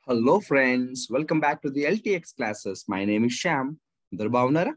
Hello, friends. Welcome back to the LTX classes. My name is Sham. అందరు బాగున్నారా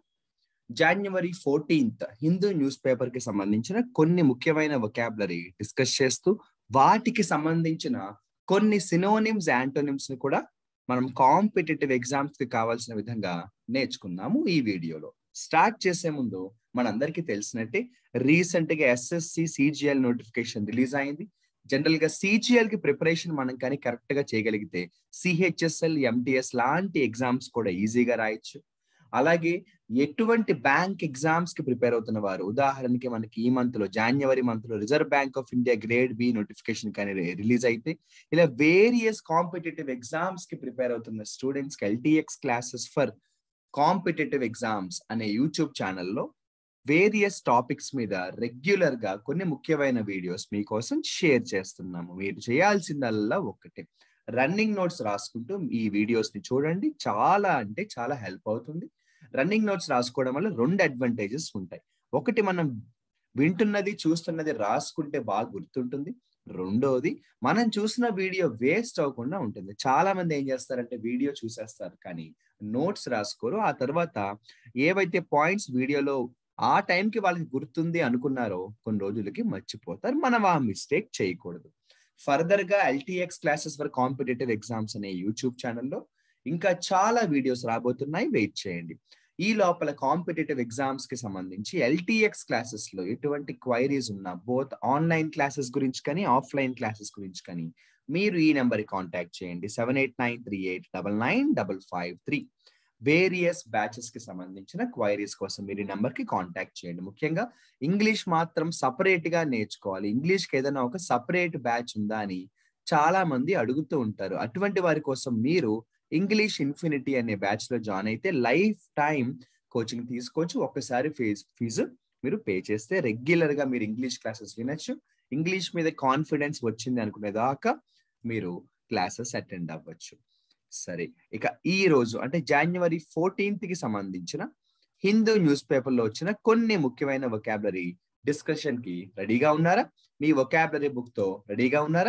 జనవరి fourteenth Hindu newspaper కి సంబంధించిన కొన్ని ముఖ్యమైన వొకాబులరీ డిస్కస్ చేస్తూ వాటికి సంబంధించిన కొన్ని సినోనిమ్స్ యాంటోనిమ్స్ ని కూడా మనం కాంపిటేటివ్ ఎగ్జామ్స్ కి కావాల్సిన విధంగా నేర్చుకున్నాము ఈ వీడియోలో స్టార్ట్ చేసే ముందు మనందరికీ తెలిసినట్టే రీసెంట్ గా ఎస్ఎస్సి సిజిఎల్ నోటిఫికేషన్ రిలీజ్ అయింది జనరల్ గా సిజిఎల్ కి ప్రిపరేషన్ మనం కానీ కరెక్ట్ గా చేయగలిగితే సిహెచ్ఎస్ఎల్ ఎంటిఎస్ లాంటి ఎగ్జామ్స్ కూడా ఈజీగా రాయొచ్చు అలాగే ఎటువంటి బ్యాంక్ ఎగ్జామ్స్ కి ప్రిపేర్ అవుతున్న వారు ఉదాహరణకి మనకి ఈ మంత్ లో జనవరి మంత్ లో Reserve Bank of India grade B notification కానీ రిలీజ్ అయితే ఇలా వేరియస్ కాంపిటేటివ్ ఎగ్జామ్స్ కి ప్రిపేర్ అవుతున్న స్టూడెంట్స్ కి LTX classes for competitive exams అనే యూట్యూబ్ ఛానల్లో వేరియస్ టాపిక్స్ మీద రెగ్యులర్ గా కొన్ని ముఖ్యమైన వీడియోస్ మీకోసం షేర్ చేస్తున్నాము మీరు చేయాల్సిందల్లా ఒక్కటే రన్నింగ్ నోట్స్ రాసుకుంటూ ఈ వీడియోస్ ని చూడండి చాలా అంటే చాలా హెల్ప్ అవుతుంది రన్నింగ్ నోట్స్ రాసుకోవడం వల్ల రెండు అడ్వాంటేజెస్ ఉంటాయి ఒకటి మనం వింటున్నది చూస్తున్నది రాసుకుంటే బాగా గుర్తుంటుంది రెండోది మనం చూసిన వీడియో వేస్ట్ అవ్వకుండా ఉంటుంది చాలా మంది ఏం చేస్తారంటే వీడియో చూసేస్తారు కానీ నోట్స్ రాసుకోరు ఆ తర్వాత ఏవైతే పాయింట్స్ వీడియోలో ఆ టైంకి వాళ్ళకి గుర్తుంది అనుకున్నారో కొన్ని రోజులకి మర్చిపోతారు మనం ఆ మిస్టేక్ చేయకూడదు ఫర్దర్ గా LTX classes for competitive exams అనే యూట్యూబ్ ఛానల్లో ఇంకా చాలా వీడియోస్ రాబోతున్నాయి వెయిట్ చేయండి ఈ లోపల కాంపిటేటివ్ ఎగ్జామ్స్ కి సంబంధించి ఎల్టీఎక్స్ క్లాసెస్ లో ఎటువంటి క్వైరీస్ ఉన్నా బోత్ ఆన్లైన్ క్లాసెస్ గురించి కానీ ఆఫ్లైన్ క్లాసెస్ గురించి కానీ మీరు ఈ నెంబర్ కాంటాక్ట్ చేయండి seven eight nine three eight double nine double five three various batches కి సంబంధించిన క్వైరీస్ కోసం మీరు ఈ నెంబర్ కి కాంటాక్ట్ చేయండి ముఖ్యంగా ఇంగ్లీష్ మాత్రం సపరేట్ గా నేర్చుకోవాలి ఇంగ్లీష్ కి ఏదైనా ఒక సపరేట్ బ్యాచ్ ఉందా అని చాలా మంది అడుగుతూ ఉంటారు అటువంటి వారి కోసం మీరు ఇంగ్లీష్ ఇన్ఫినిటీ అనే బ్యాచ్ లో జాయిన్ అయితే లైఫ్ టైం కోచింగ్ తీసుకోవచ్చు ఒక్కసారి ఫీజ్ ఫీజు మీరు పే చేస్తే రెగ్యులర్ గా మీరు ఇంగ్లీష్ క్లాసెస్ వినొచ్చు ఇంగ్లీష్ మీద కాన్ఫిడెన్స్ వచ్చింది అనుకునేదాకా మీరు క్లాసెస్ అటెండ్ అవ్వచ్చు సరే ఇక ఈ రోజు అంటే జనవరి ఫోర్టీన్త్ కి సంబంధించిన హిందూ న్యూస్ పేపర్ లో వచ్చిన కొన్ని ముఖ్యమైన వొకాబులరీ డిస్కషన్ కి రెడీగా ఉన్నారా మీ వొకాబులరీ బుక్ తో రెడీగా ఉన్నారా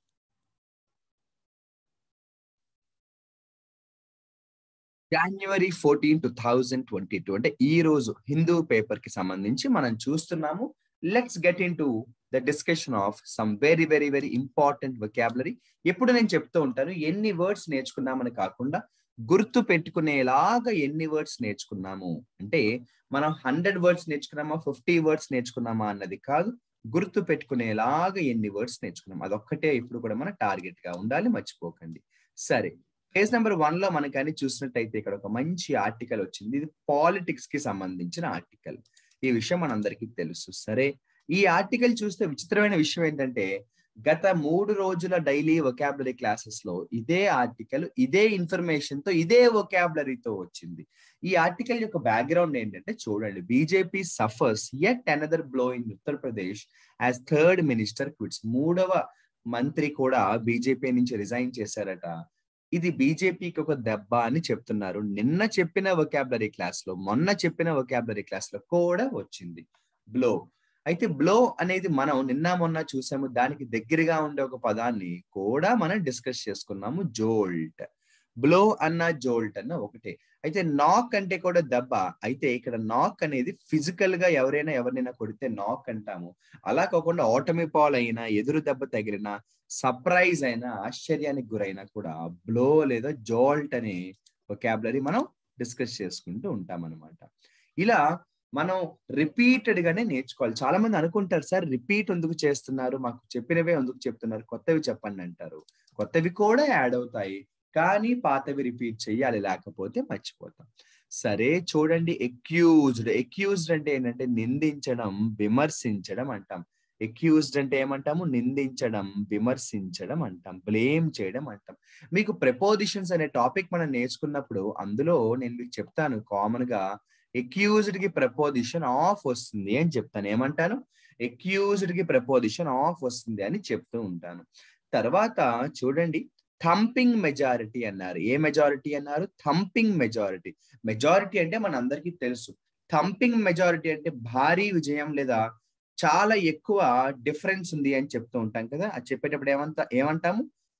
జనవరి fourteen two thousand twenty two అంటే ఈ రోజు హిందూ పేపర్ కి సంబంధించి మనం చూస్తున్నాము let's get into the discussion of some very very very important vocabulary ఎప్పుడు నేను చెప్తూ ఉంటాను ఎన్ని వర్డ్స్ నేర్చుకున్నామని కాకుండా గుర్తు పెట్టుకునేలాగా ఎన్ని వర్డ్స్ నేర్చుకున్నాము అంటే మనం హండ్రెడ్ వర్డ్స్ నేర్చుకున్నామా ఫిఫ్టీ వర్డ్స్ నేర్చుకున్నామా అన్నది కాదు గుర్తు పెట్టుకునేలాగా ఎన్ని వర్డ్స్ నేర్చుకున్నాం అదొక్కటే ఇప్పుడు కూడా మన టార్గెట్ గా ఉండాలి మర్చిపోకండి సరే పేజ్ నెంబర్ వన్ లో మనకి అని చూసినట్టయితే ఇక్కడ ఒక మంచి ఆర్టికల్ వచ్చింది ఇది పాలిటిక్స్ కి సంబంధించిన ఆర్టికల్ ఈ విషయం మనందరికీ తెలుసు సరే ఈ ఆర్టికల్ చూస్తే విచిత్రమైన విషయం ఏంటంటే గత మూడు రోజుల డైలీ వొకాబులరీ క్లాసెస్ లో ఇదే ఆర్టికల్ ఇదే ఇన్ఫర్మేషన్ తో ఇదే వొకాబులరీతో వచ్చింది ఈ ఆర్టికల్ యొక్క బ్యాక్గ్రౌండ్ ఏంటంటే చూడండి BJP suffers yet another blow in Uttar Pradesh as third minister quits మూడవ మంత్రి కూడా బీజేపీ నుంచి రిజైన్ చేశారట ఇది బీజేపీకి ఒక దెబ్బ అని చెప్తున్నారు నిన్న చెప్పిన వొకాబులరీ క్లాస్ లో మొన్న చెప్పిన వొకాబులరీ క్లాస్ లో కూడా వచ్చింది బ్లో అయితే బ్లో అనేది మనం నిన్న మొన్న చూసాము దానికి దగ్గరగా ఉండే ఒక పదాన్ని కూడా మనం డిస్కస్ చేసుకున్నాము జోల్ట్ బ్లో అన్న జోల్ట్ అన్న ఒకటే అయితే నాక్ అంటే కూడా దెబ్బ అయితే ఇక్కడ నాక్ అనేది ఫిజికల్ గా ఎవరైనా ఎవరినైనా కొడితే నాక్ అంటాము అలా కాకుండా ఓటమి పాల్ అయినా ఎదురు దెబ్బ తగిలినా సర్ప్రైజ్ అయినా ఆశ్చర్యానికి గురైనా కూడా బ్లో లేదా జోల్ట్ అనే వొకాబులరీ మనం డిస్కస్ చేసుకుంటూ ఉంటాం అనమాట ఇలా మనం రిపీటెడ్ గానే నేర్చుకోవాలి చాలా మంది అనుకుంటారు సార్ రిపీట్ ఎందుకు చేస్తున్నారు మాకు చెప్పినవే ఎందుకు చెప్తున్నారు కొత్తవి చెప్పండి అంటారు కొత్తవి కూడా యాడ్ అవుతాయి కానీ పాతవి రిపీట్ చేయాలి లేకపోతే మర్చిపోతాం సరే చూడండి ఎక్యూజ్డ్ ఎక్యూజ్డ్ అంటే ఏంటంటే నిందించడం విమర్శించడం అంటాం ఎక్యూజ్డ్ అంటే ఏమంటాము నిందించడం విమర్శించడం అంటాం బ్లేమ్ చేయడం అంటాం మీకు ప్రపోజిషన్స్ అనే టాపిక్ మనం నేర్చుకున్నప్పుడు అందులో నేను మీకు చెప్తాను కామన్ గా ఎక్యూజ్డ్ కి ప్రపోజిషన్ ఆఫ్ వస్తుంది అని చెప్తాను ఏమంటాను ఎక్యూజ్డ్ కి ప్రపోజిషన్ ఆఫ్ వస్తుంది అని చెప్తూ ఉంటాను తర్వాత చూడండి థంపింగ్ మెజారిటీ అన్నారు ఏ మెజారిటీ అన్నారు థంపింగ్ మెజారిటీ మెజారిటీ అంటే మన అందరికీ తెలుసు థంపింగ్ మెజారిటీ అంటే భారీ విజయం లేదా చాలా ఎక్కువ డిఫరెన్స్ ఉంది అని చెప్తూ ఉంటాం కదా అది చెప్పేటప్పుడు ఏమంటా ఏమంటాము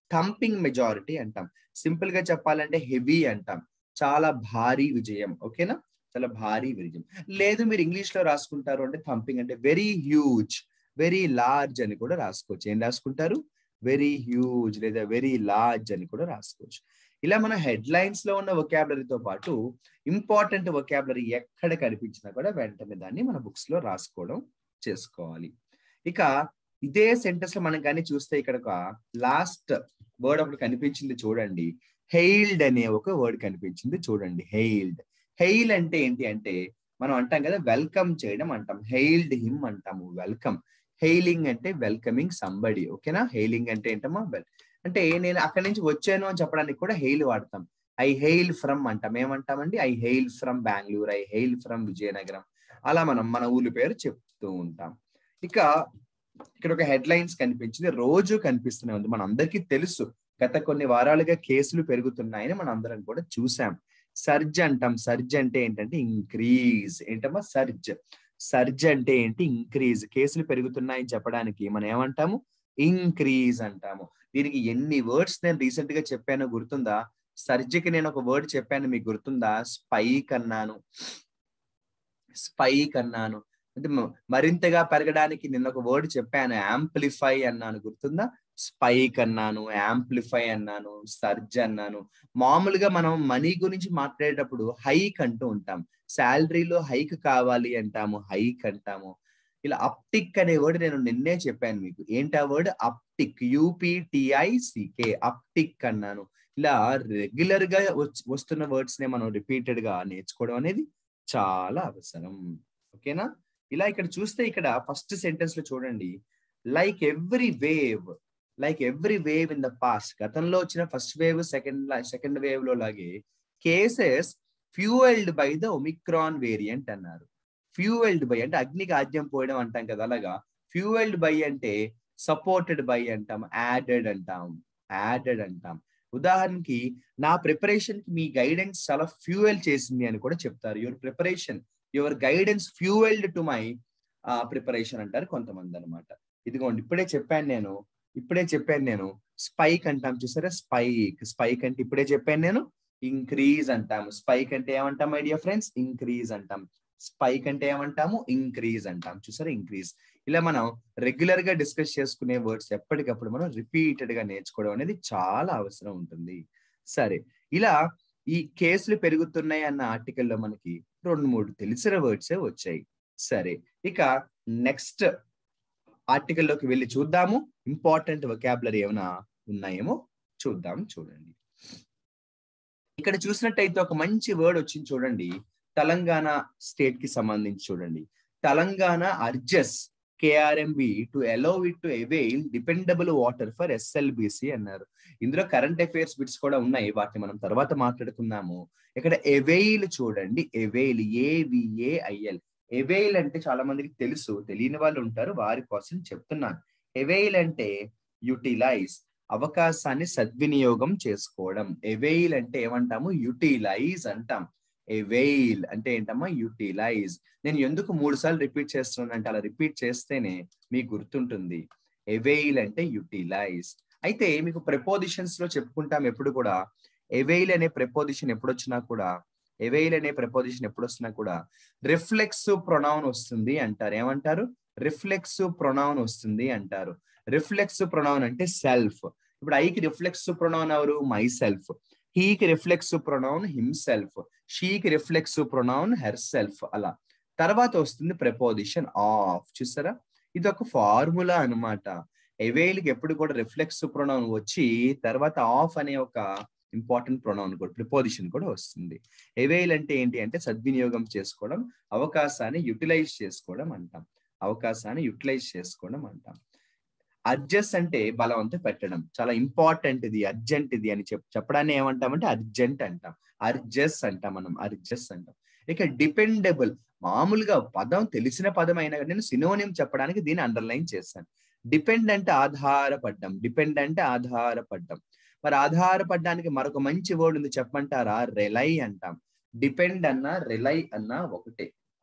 థంపింగ్ మెజారిటీ అంటాం సింపుల్ గా చెప్పాలంటే హెవీ అంటాం చాలా భారీ విజయం ఓకేనా చాలా భారీ విజయం లేదు మీరు ఇంగ్లీష్ లో రాసుకుంటారు అంటే థంపింగ్ అంటే వెరీ హ్యూజ్ వెరీ లార్జ్ అని కూడా రాసుకోవచ్చు ఏం రాసుకుంటారు వెరీ హ్యూజ్ లేదా వెరీ లార్జ్ అని కూడా రాసుకోవచ్చు ఇలా మన హెడ్ లైన్స్ లో ఉన్న వొకాబులరీతో పాటు ఇంపార్టెంట్ వొకాబులరీ ఎక్కడ కనిపించినా కూడా వెంటనే దాన్ని మన బుక్స్ లో రాసుకోవడం చేసుకోవాలి ఇక ఇదే సెంటెన్స్ లో మనం కానీ చూస్తే ఇక్కడ ఒక లాస్ట్ వర్డ్ ఒకటి కనిపించింది చూడండి హెయిల్డ్ అనే ఒక వర్డ్ కనిపించింది చూడండి హెయిల్డ్ హెయిల్ అంటే ఏంటి అంటే మనం అంటాం కదా వెల్కమ్ చేయడం అంటాం హెయిల్డ్ హిమ్ అంటాము వెల్కమ్ హెయిలింగ్ అంటే వెల్కమింగ్ సంబడి ఓకేనా హెయిలింగ్ అంటే ఏంటమ్మా వెల్ అంటే నేను అక్కడి నుంచి వచ్చాను అని చెప్పడానికి కూడా హెయిల్ వాడతాం ఐ హెయిల్ ఫ్రమ్ అంటాం ఏమంటామండి I hail from Bengaluru I hail from Vizianagaram అలా మనం మన ఊరి పేరు చెప్తూ ఉంటాం ఇక ఇక్కడ ఒక హెడ్ లైన్స్ కనిపించింది రోజు కనిపిస్తూనే ఉంది మన అందరికీ తెలుసు గత కొన్ని వారాలుగా కేసులు పెరుగుతున్నాయని మనం అందరం కూడా చూసాం సర్జ్ అంటాం సర్జ్ అంటే ఏంటంటే ఇంక్రీజ్ ఏంటమ్మా సర్జ్ సర్జ్ అంటే ఏంటి ఇంక్రీజ్ కేసులు పెరుగుతున్నాయని చెప్పడానికి మనం ఏమంటాము ఇంక్రీజ్ అంటాము దీనికి ఎన్ని వర్డ్స్ నేను రీసెంట్ గా చెప్పానో గుర్తుందా సర్జ్కి నేను ఒక వర్డ్ చెప్పాను మీకు గుర్తుందా స్పైక్ అన్నాను స్పైక్ అన్నాను అంటే మరింతగా పెరగడానికి నిన్న ఒక వర్డ్ చెప్పాను యాంప్లిఫై అన్నాను గుర్తుందా స్పైక్ అన్నాను యాంప్లిఫై అన్నాను సర్జ్ అన్నాను మామూలుగా మనం మనీ గురించి మాట్లాడేటప్పుడు హైక్ అంటూ ఉంటాం శాలరీలో హైక్ కావాలి అంటాము హైక్ అంటాము ఇలా అప్టిక్ అనే వర్డ్ నేను నిన్నే చెప్పాను మీకు ఏంటి ఆ వర్డ్ అప్టిక్ యూపీటిఐసికే అప్టిక్ అన్నాను ఇలా రెగ్యులర్ గా వస్తున్న వర్డ్స్ నే మనం రిపీటెడ్ గా నేర్చుకోవడం అనేది చాలా అవసరం ఓకేనా ఇలా ఇక్కడ చూస్తే ఇక్కడ ఫస్ట్ సెంటెన్స్ లో చూడండి like every wave like every wave in the past గతంలో వచ్చిన first wave second second wave లో లాగే cases fuelled by the omicron variant అన్నారు ఫ్యూయల్డ్ బై అంటే అగ్నికి ఆద్యం పోయడం అంటాం కదా అలాగా ఫ్యూయల్డ్ బై అంటే సపోర్టెడ్ బై అంటాం యాడెడ్ అంటాం యాడెడ్ అంటాం ఉదాహరణకి నా ప్రిపరేషన్ కి మీ గైడెన్స్ చాలా ఫ్యూయల్ చేసింది అని కూడా చెప్తారు your preparation your guidance fuelled to my preparation అంటారు కొంతమంది అనమాట ఇదిగోండి ఇప్పుడే చెప్పాను నేను ఇప్పుడే చెప్పాను నేను స్పైక్ అంటాం చూసారా స్పైక్ స్పైక్ అంటే ఇప్పుడే చెప్పాను నేను ఇంక్రీజ్ అంటాము స్పైక్ అంటే ఏమంటాం మై డియర్ ఫ్రెండ్స్ ఇంక్రీజ్ అంటాం స్పైక్ అంటే ఏమంటాము ఇంక్రీజ్ అంటాం చూసారా ఇంక్రీజ్ ఇలా మనం రెగ్యులర్ గా డిస్కస్ చేసుకునే వర్డ్స్ ఎప్పటికప్పుడు మనం రిపీటెడ్ గా నేర్చుకోవడం అనేది చాలా అవసరం ఉంటుంది సరే ఇలా ఈ కేసులు పెరుగుతున్నాయి అన్న ఆర్టికల్లో మనకి రెండు మూడు తెలిసిన వర్డ్సే వచ్చాయి సరే ఇక నెక్స్ట్ ఆర్టికల్లోకి వెళ్ళి చూద్దాము ఇంపార్టెంట్ వొకాబులరీ ఏమైనా ఉన్నాయేమో చూద్దాం చూడండి ఇక్కడ చూసినట్టయితే ఒక మంచి వర్డ్ వచ్చింది చూడండి తెలంగాణ స్టేట్ కి సంబంధించి చూడండి Telangana urges KRMB to allow it to avail dependable water for SLBC అన్నారు ఇందులో కరెంట్ అఫైర్స్ బిట్స్ కూడా ఉన్నాయి వాటిని మనం తర్వాత మాట్లాడుకుందాము ఇక్కడ ఎవైల్ చూడండి ఎవైల్ ఏవిఏఐఎల్ ఎవైల్ అంటే చాలా మందికి తెలుసు తెలియని వాళ్ళు ఉంటారు వారి కోసం చెప్తున్నాను ఎవైల్ అంటే యుటిలైజ్ అవకాశాన్ని సద్వినియోగం చేసుకోవడం ఎవైల్ అంటే ఏమంటాము యుటిలైజ్ అంటాం ఎవైల్ అంటే ఏంటమ్మా యూటిలైజ్ నేను ఎందుకు మూడు సార్లు రిపీట్ చేస్తున్నాను అంటే అలా రిపీట్ చేస్తేనే మీకు గుర్తుంటుంది ఎవైల్ అంటే యూటిలైజ్ అయితే మీకు ప్రెపోజిషన్స్ లో చెప్పుకుంటాం ఎప్పుడు కూడా ఎవైల్ అనే ప్రెపోజిషన్ ఎప్పుడు వచ్చినా కూడా ఎవైల్ అనే ప్రెపోజిషన్ ఎప్పుడు వస్తున్నా కూడా రిఫ్లెక్స్ ప్రొనౌన్ వస్తుంది అంటారు ఏమంటారు రిఫ్లెక్స్ ప్రొనౌన్ వస్తుంది అంటారు రిఫ్లెక్స్ ప్రొనౌన్ అంటే సెల్ఫ్ ఇప్పుడు ఐకి రిఫ్లెక్స్ ప్రొనౌన్ ఎవరు మై సెల్ఫ్ హీకి రిఫ్లెక్స్ ప్రొనౌన్ హిమ్సెల్ఫ్ షీకి రిఫ్లెక్స్ ప్రొనౌన్ హెర్ సెల్ఫ్ అలా తర్వాత వస్తుంది ప్రెపోజిషన్ ఆఫ్ చూసారా ఇది ఒక ఫార్ములా అనమాట ఎవైల్కి ఎప్పుడు కూడా రిఫ్లెక్స్ ప్రొనౌన్ వచ్చి తర్వాత ఆఫ్ అనే ఒక ఇంపార్టెంట్ ప్రొనౌన్ కూడా ప్రిపోజిషన్ కూడా వస్తుంది ఎవైల్ అంటే ఏంటి అంటే సద్వినియోగం చేసుకోవడం అవకాశాన్ని యూటిలైజ్ చేసుకోవడం అంటాం అవకాశాన్ని యూటిలైజ్ చేసుకోవడం అంటాం అర్జెస్ అంటే బలవంత పెట్టడం చాలా ఇంపార్టెంట్ ఇది అర్జెంట్ ఇది అని చెప్ చెప్పడాన్ని ఏమంటామంటే అర్జెంట్ అంటాం అర్జెస్ అంటాం మనం అర్జెస్ అంటాం ఇక డిపెండబుల్ మామూలుగా పదం తెలిసిన పదం అయినా నేను సినోనియం చెప్పడానికి దీన్ని అండర్లైన్ చేశాను డిపెండ్ అంటే ఆధారపడ్డం డిపెండ్ అంటే ఆధారపడ్డం మరి ఆధారపడడానికి మరొక మంచి వర్డ్ ఉంది చెప్పమంటారా రిలై అంటాం డిపెండ్ అన్నా రిలై అన్నా ఒకటే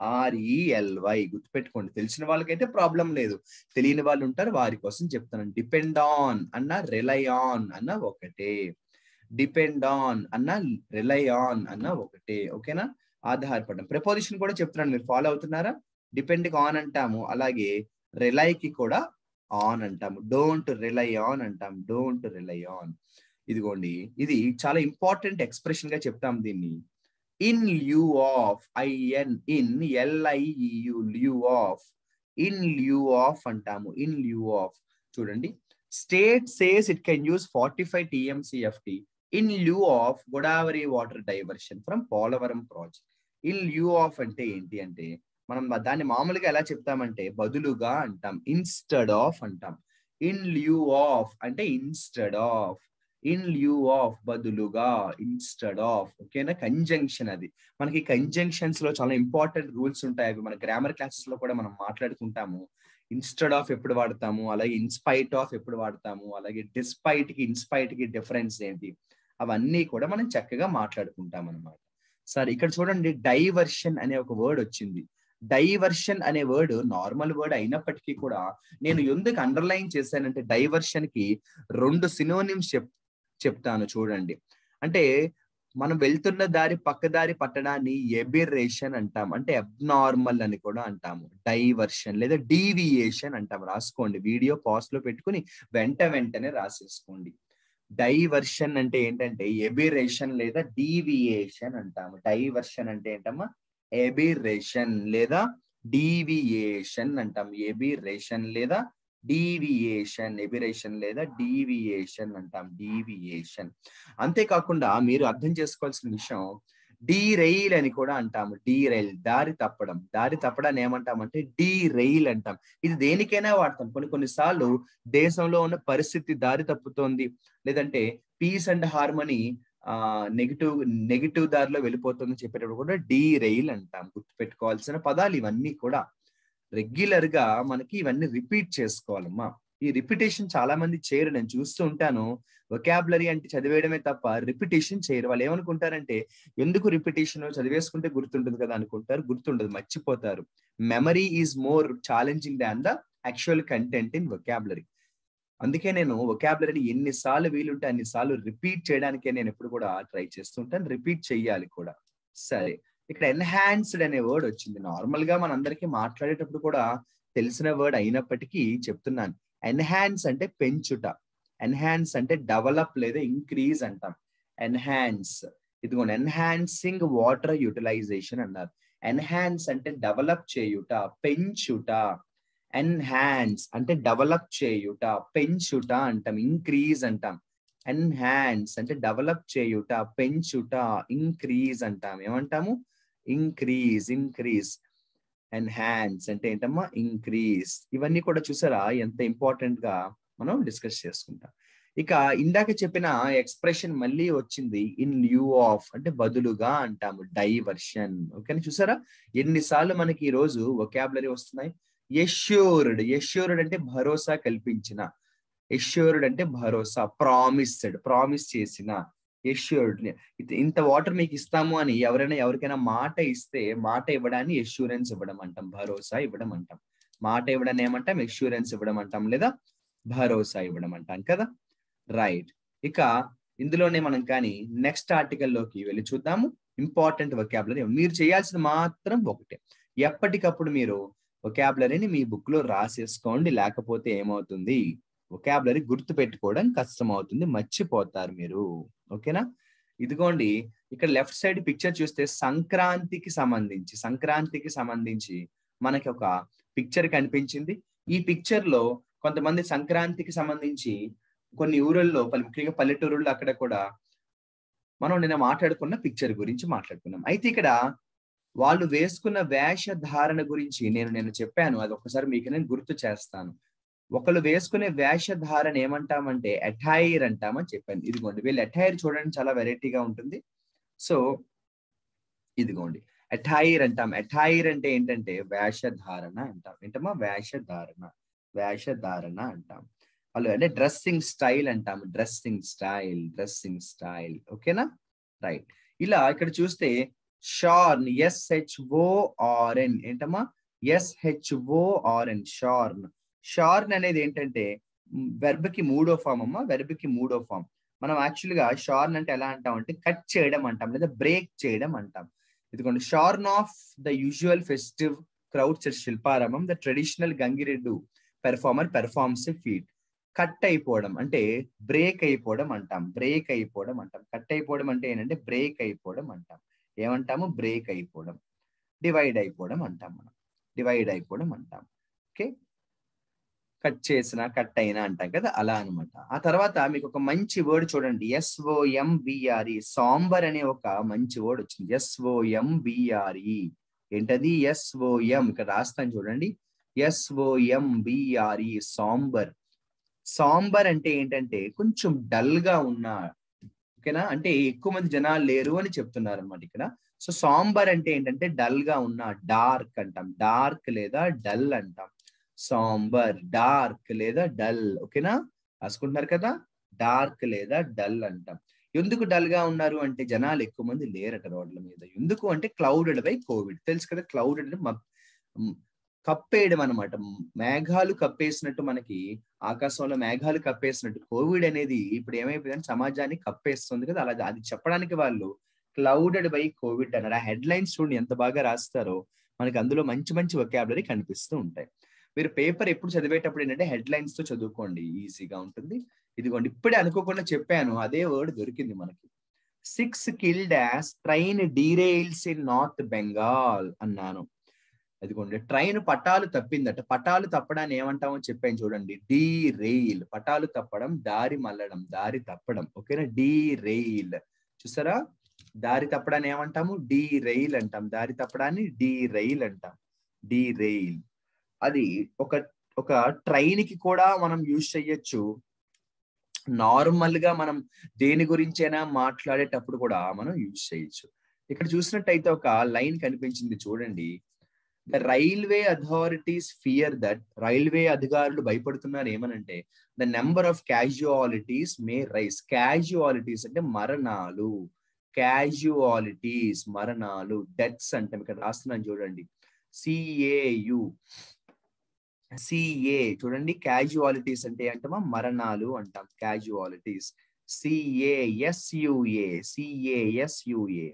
ఆర్ఈఎల్వై గుర్తుపెట్టుకోండి తెలిసిన వాళ్ళకైతే ప్రాబ్లం లేదు తెలియని వాళ్ళు ఉంటారు వారి కోసం చెప్తాను డిపెండ్ ఆన్ అన్న రిలై ఆన్ అన్న ఒకటే డిపెండ్ ఆన్ అన్న రిలై ఆన్ అన్న ఒకటే ఓకేనా ఆధారపడడం ప్రిపోజిషన్ కూడా చెప్తున్నాను మీరు ఫాలో అవుతున్నారా డిపెండ్ ఆన్ అంటాము అలాగే రిలైకి కూడా ఆన్ అంటాము డోంట్ రిలై ఆన్ అంటాం డోంట్ రిలై ఆన్ ఇదిగోండి ఇది చాలా ఇంపార్టెంట్ ఎక్స్ప్రెషన్ గా చెప్తాం దీన్ని in lieu of I N in L I U lieu of in lieu of అంటాము ఇన్ ల్యూ ఆఫ్ చూడండి state says it can use forty five TMCFT in lieu of Godavari water diversion from Polavaram project in lieu of అంటే ఏంటి అంటే మనం దాన్ని మామూలుగా ఎలా చెప్తామంటే బదులుగా అంటాం ఇన్స్టెడ్ ఆఫ్ అంటాం ఇన్ ల్యూ ఆఫ్ అంటే instead of in lieu of బదులుగా ఇన్స్టెడ్ ఆఫ్ ఓకేనా కంజంక్షన్ అది మనకి కంజంక్షన్స్ లో చాలా ఇంపార్టెంట్ రూల్స్ ఉంటాయి అవి మన గ్రామర్ క్లాసెస్ లో కూడా మనం మాట్లాడుకుంటాము ఇన్స్టెడ్ ఆఫ్ ఎప్పుడు వాడతాము అలాగే ఇన్స్పైట్ ఆఫ్ ఎప్పుడు వాడతాము అలాగే డిస్పైట్ కి ఇన్స్పైట్ కి డిఫరెన్స్ ఏంటి అవన్నీ కూడా మనం చక్కగా మాట్లాడుకుంటాం అనమాట సరే ఇక్కడ చూడండి డైవర్షన్ అనే ఒక వర్డ్ వచ్చింది డైవర్షన్ అనే వర్డ్ నార్మల్ వర్డ్ అయినప్పటికీ కూడా నేను ఎందుకు అండర్లైన్ చేశానంటే డైవర్షన్ కి రెండు సినోనిమ్స్ చెప్ చెప్తాను చూడండి అంటే మనం వెళ్తున్న దారి పక్క దారి పట్టడాన్ని ఎబిరేషన్ అంటాం అంటే అబ్నార్మల్ అని కూడా అంటాము డైవర్షన్ లేదా డీవియేషన్ అంటాం రాసుకోండి వీడియో పాస్ లో పెట్టుకుని వెంట వెంటనే రాసేసుకోండి డైవర్షన్ అంటే ఏంటంటే ఎబిరేషన్ లేదా డీవియేషన్ అంటాము డైవర్షన్ అంటే ఏంటమ్మా ఎబిరేషన్ లేదా డీవియేషన్ అంటాం ఎబిరేషన్ లేదా డీవియేషన్ ఎబిరేషన్ లేదా డీవియేషన్ అంటాం డీవియేషన్ అంతేకాకుండా మీరు అర్థం చేసుకోవాల్సిన విషయం డీ రైల్ అని కూడా అంటాము డీ రైల్ దారి తప్పడం దారి తప్పడాన్ని ఏమంటామంటే డీ రైల్ అంటాం ఇది దేనికైనా వాడతాం కొన్ని కొన్నిసార్లు దేశంలో ఉన్న పరిస్థితి దారి తప్పుతోంది లేదంటే పీస్ అండ్ హార్మనీ ఆ నెగిటివ్ నెగిటివ్ దారిలో వెళ్ళిపోతుందని చెప్పేటప్పుడు కూడా డీ రైల్ అంటాం గుర్తుపెట్టుకోవాల్సిన పదాలు ఇవన్నీ కూడా రెగ్యులర్ గా మనకి ఇవన్నీ రిపీట్ చేసుకోవాలమ్మా ఈ రిపిటేషన్ చాలా మంది చేయరు నేను చూస్తూ ఉంటాను వొకాబులరీ అంటే చదివేయడమే తప్ప రిపిటేషన్ చేయరు వాళ్ళు ఏమనుకుంటారంటే ఎందుకు రిపిటేషన్ చదివేసుకుంటే గుర్తుంటుంది కదా అనుకుంటారు గుర్తుండదు మర్చిపోతారు memory is more challenging than the actual content in vocabulary అందుకే నేను వొకాబులరీని ఎన్నిసార్లు వీలుంటే అన్నిసార్లు రిపీట్ చేయడానికే నేను ఎప్పుడు కూడా ట్రై చేస్తుంటాను రిపీట్ చెయ్యాలి కూడా సరే ఇక్కడ ఎన్హాన్స్డ్ అనే వర్డ్ వచ్చింది నార్మల్ గా మనందరికీ మాట్లాడేటప్పుడు కూడా తెలిసిన వర్డ్ అయినప్పటికీ చెప్తున్నాను ఎన్హాన్స్ అంటే పెంచుట ఎన్హాన్స్ అంటే డెవలప్ లేదా ఇంక్రీజ్ అంటాం ఎన్హాన్స్ ఇదిగోండి ఎన్హాన్సింగ్ వాటర్ యూటిలైజేషన్ అన్నారు ఎన్హాన్స్ అంటే డెవలప్ చేయుట పెంచుట ఎన్హాన్స్ అంటే డెవలప్ చేయుట పెంచుట అంటాం ఇంక్రీజ్ అంటాం ఎన్హాన్స్ అంటే డెవలప్ చేయుట పెంచుట ఇంక్రీజ్ అంటాం ఏమంటాము ఇంక్రీజ్ ఇంక్రీజ్ ఎన్హాన్స్ అంటే ఏంటమ్మా ఇంక్రీజ్ ఇవన్నీ కూడా చూసారా ఎంత ఇంపార్టెంట్ గా మనం డిస్కస్ చేసుకుంటాం ఇక ఇందాక చెప్పిన ఎక్స్ప్రెషన్ మళ్ళీ వచ్చింది ఇన్ ల్యూ ఆఫ్ అంటే బదులుగా అంటాము డైవర్షన్ ఓకే చూసారా ఎన్నిసార్లు మనకి ఈ రోజు ఒకాబులరీ వస్తున్నాయి యష్యూర్డ్ యష్యూర్డ్ అంటే భరోసా కల్పించిన యష్యూర్డ్ అంటే భరోసా ప్రామిస్డ్ ప్రామిస్ చేసిన యష్యూర్డ్ ఇంత వాటర్ మీకు ఇస్తాము అని ఎవరైనా ఎవరికైనా మాట ఇస్తే మాట ఇవ్వడాన్ని యష్యూరెన్స్ ఇవ్వడం అంటాం భరోసా ఇవ్వడం అంటాం మాట ఇవ్వడం ఏమంటాం యష్యూరెన్స్ ఇవ్వడం అంటాం లేదా భరోసా ఇవ్వడం అంటాం కదా రైట్ ఇక ఇందులోనే మనం కానీ నెక్స్ట్ ఆర్టికల్లోకి వెళ్ళి చూద్దాము ఇంపార్టెంట్ వొకాబులరీ మీరు చేయాల్సిన మాత్రం ఒకటే ఎప్పటికప్పుడు మీరు వొకాబులరీని మీ బుక్ లో రాసేసుకోండి లేకపోతే ఏమవుతుంది వొకాబులరీ గుర్తు పెట్టుకోవడం కష్టం అవుతుంది మర్చిపోతారు మీరు ఓకేనా ఇదిగోండి ఇక్కడ లెఫ్ట్ సైడ్ పిక్చర్ చూస్తే సంక్రాంతికి సంబంధించి సంక్రాంతికి సంబంధించి మనకి ఒక పిక్చర్ కనిపించింది ఈ పిక్చర్ లో కొంతమంది సంక్రాంతికి సంబంధించి కొన్ని ఊళ్ళల్లో ముఖ్యంగా పల్లెటూరుల్లో అక్కడ కూడా మనం నిన్న మాట్లాడుకున్న పిక్చర్ గురించి మాట్లాడుకున్నాం అయితే ఇక్కడ వాళ్ళు వేసుకున్న వేషధారణ గురించి నేను నేను చెప్పాను అది ఒకసారి మీకు నేను గుర్తు చేస్తాను ఒకళ్ళు వేసుకునే వేషధారణ ఏమంటామంటే అటైర్ అంటామని చెప్పాను ఇదిగోండి వీళ్ళు అటైర్ చూడండి చాలా వెరైటీగా ఉంటుంది సో ఇదిగోండి అటైర్ అంటాం అటైర్ అంటే ఏంటంటే వేషధారణ అంటాం ఏంటమ్మా వేషధారణ వేషధారణ అంటాం వాళ్ళు అంటే డ్రెస్సింగ్ స్టైల్ అంటాం డ్రెస్సింగ్ స్టైల్ డ్రెస్సింగ్ స్టైల్ ఓకేనా రైట్ ఇలా ఇక్కడ చూస్తే షార్న్ ఎస్హెచ్ఓఆర్ఎన్ ఏంటమ్మా ఎస్హెచ్ఓఆర్ఎన్ షార్న్ షార్న్ అనేది ఏంటంటే వెర్బ్ కి మూడో ఫామ్ అమ్మా వెర్బ్ కి మూడో ఫామ్ మనం యాక్చువల్ గా షార్న్ అంటే ఎలా అంటాం అంటే కట్ చేయడం అంటాం లేదా బ్రేక్ చేయడం అంటాం ఇదిగోండి shorn of the usual festive crowds at Shilparamam the traditional Gangireddu performer performs feat cut అయిపోవడం అంటే బ్రేక్ అయిపోవడం అంటాం బ్రేక్ అయిపోవడం అంటాం కట్ అయిపోవడం అంటే ఏంటంటే బ్రేక్ అయిపోవడం అంటాం ఏమంటాము బ్రేక్ అయిపోవడం డివైడ్ అయిపోవడం అంటాం మనం డివైడ్ అయిపోవడం అంటాం ఓకే కట్ చేసిన కట్ అయినా అంటాం కదా అలా అనమాట ఆ తర్వాత మీకు ఒక మంచి వర్డ్ చూడండి ఎస్ఓఎంబిఆర్ఈ సాంబర్ అనే ఒక మంచి వర్డ్ వచ్చింది ఎస్ఓఎంబిఆర్ఈ ఏంటది ఎస్ఓఎం ఇక్కడ రాస్తాను చూడండి ఎస్ఓఎంబిఆర్ఈ సాంబర్ సాంబర్ అంటే ఏంటంటే కొంచెం డల్ గా ఉన్న ఓకేనా అంటే ఎక్కువ మంది జనాలు లేరు అని చెప్తున్నారు అనమాట ఇక్కడ సో సాంబర్ అంటే ఏంటంటే డల్ గా ఉన్న డార్క్ అంటాం డార్క్ లేదా డల్ అంటాం సాంబర్ డార్క్ లేదా డల్ ఓకేనా రాసుకుంటున్నారు కదా డార్క్ లేదా డల్ అంటాం ఎందుకు డల్ గా ఉన్నారు అంటే జనాలు ఎక్కువ మంది లేరట రోడ్ల మీద ఎందుకు అంటే క్లౌడెడ్ బై కోవిడ్ తెలుసు కదా క్లౌడెడ్ కప్పేయడం అనమాట మేఘాలు కప్పేసినట్టు మనకి ఆకాశంలో మేఘాలు కప్పేసినట్టు కోవిడ్ అనేది ఇప్పుడు ఏమైపోయిందంటే సమాజాన్ని కప్పేస్తుంది కదా అలా అది చెప్పడానికి వాళ్ళు క్లౌడెడ్ బై కోవిడ్ అన్నారు ఆ హెడ్ లైన్స్ చూడండి ఎంత బాగా రాస్తారో మనకి అందులో మంచి మంచి ఒకాబులరీ కనిపిస్తూ ఉంటాయి మీరు పేపర్ ఎప్పుడు చదివేటప్పుడు ఏంటంటే హెడ్ లైన్స్ తో చదువుకోండి ఈజీగా ఉంటుంది ఇదిగోండి ఇప్పుడే అనుకోకుండా చెప్పాను అదే వర్డ్ దొరికింది మనకి six killed as train derails in North Bengal అన్నాను అదిగోండి ట్రైన్ పటాలు తప్పిందట పటాలు తప్పడాన్ని ఏమంటామో చెప్పాను చూడండి డీ రెయిల్ పటాలు తప్పడం దారి మల్లడం దారి తప్పడం ఓకేనా డీ రెయిల్ చూసారా దారి తప్పడాన్ని ఏమంటాము డీ రెయిల్ అంటాం దారి తప్పడాన్ని డీ రైల్ అంటాం డీ రెయిల్ అది ఒక ఒక ట్రైన్ కి కూడా మనం యూజ్ చెయ్యొచ్చు నార్మల్ గా మనం దేని గురించైనా మాట్లాడేటప్పుడు కూడా మనం యూజ్ చేయొచ్చు ఇక్కడ చూసినట్టయితే ఒక లైన్ కనిపించింది చూడండి the railway authorities fear that railway అధికారులు భయపడుతున్నారు ఏమనంటే the number of casualties may rise casualties అంటే మరణాలు క్యాజువాలిటీస్ మరణాలు డెత్స్ అంటే ఇక్కడ రాస్తున్నాను చూడండి సిఏయు సిఏ చూడండి క్యాజువాలిటీస్ అంటే అంటామా మరణాలు అంటాం casualties C A S U A C A S U A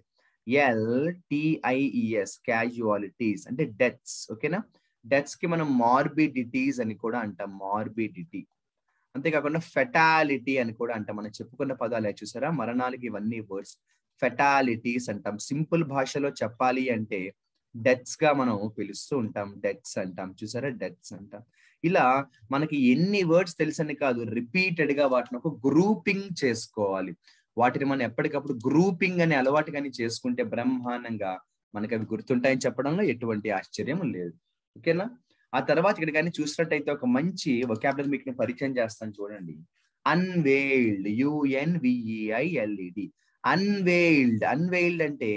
L T I E S casualties అంటే డెత్స్ ఓకేనా డెత్స్ కి మనం మార్బిడిటీస్ అని కూడా అంటాం మార్బిడిటీ అంతేకాకుండా ఫెటాలిటీ అని కూడా అంటాం మనం చెప్పుకున్న పదాలు చూసారా మరణాలకి ఇవన్నీ వర్డ్స్ ఫెటాలిటీస్ అంటాం సింపుల్ భాషలో చెప్పాలి అంటే డెత్స్ గా మనం పిలుస్తూ ఉంటాం డెత్స్ అంటాం చూసారా డెత్స్ అంటాం ఇలా మనకి ఎన్ని వర్డ్స్ తెలుసని కాదు రిపీటెడ్ గా వాటిని ఒక గ్రూపింగ్ చేసుకోవాలి వాటిని మనం ఎప్పటికప్పుడు గ్రూపింగ్ అనే అలవాటు కానీ చేసుకుంటే బ్రహ్మాండంగా మనకి అవి గుర్తుంటాయని చెప్పడంలో ఎటువంటి ఆశ్చర్యం లేదు ఓకేనా ఆ తర్వాత ఇక్కడ కానీ చూసినట్టయితే ఒక మంచి వొకాబులరీ మీకు నేను పరిచయం చేస్తాను చూడండి అన్వేల్డ్ యుఎన్విఈఐఎల్ఈడి అన్వేల్డ్ అన్వేల్డ్ అంటే